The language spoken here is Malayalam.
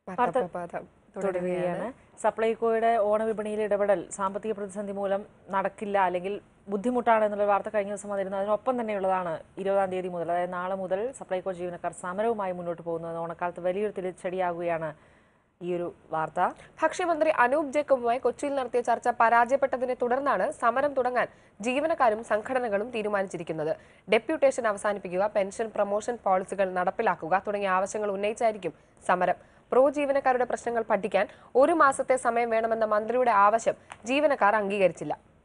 വാർത്താപ്രഭാതം തുടരുകയാണ് സപ്ലൈകോയുടെ ഓണവിപണിയിൽ ഇടപെടൽ സാമ്പത്തിക പ്രതിസന്ധി മൂലം നടക്കില്ല അല്ലെങ്കിൽ ബുദ്ധിമുട്ടാണ് എന്നുള്ള വാർത്ത കഴിഞ്ഞ ദിവസം വന്നിരുന്നു അതിനൊപ്പം തന്നെയുള്ളതാണ് ഇരുപതാം തീയതി മുതൽ അതായത് നാളെ മുതൽ സപ്ലൈകോ ജീവനക്കാർ സമരവുമായി മുന്നോട്ട് പോകുന്നത് ഓണക്കാലത്ത് വലിയൊരു തിരിച്ചടിയാകുകയാണ് ഈ ഒരു വാർത്ത ഭക്ഷ്യമന്ത്രി അനൂപ് ജേക്കബുമായി കൊച്ചിയിൽ നടത്തിയ ചർച്ച പരാജയപ്പെട്ടതിനെ തുടർന്നാണ് സമരം തുടങ്ങാൻ ജീവനക്കാരും സംഘടനകളും തീരുമാനിച്ചിരിക്കുന്നത് ഡെപ്യൂട്ടേഷൻ അവസാനിപ്പിക്കുക പെൻഷൻ പ്രൊമോഷൻ പോളിസികൾ നടപ്പിലാക്കുക തുടങ്ങിയ ആവശ്യങ്ങൾ ഉന്നയിച്ചായിരിക്കും സമരം പ്രോ ജീവനക്കാരുടെ പ്രശ്നങ്ങൾ പഠിക്കാൻ ഒരു മാസത്തെ സമയം വേണമെന്ന മന്ത്രിയുടെ ആവശ്യം ജീവനക്കാർ അംഗീകരിച്ചില്ല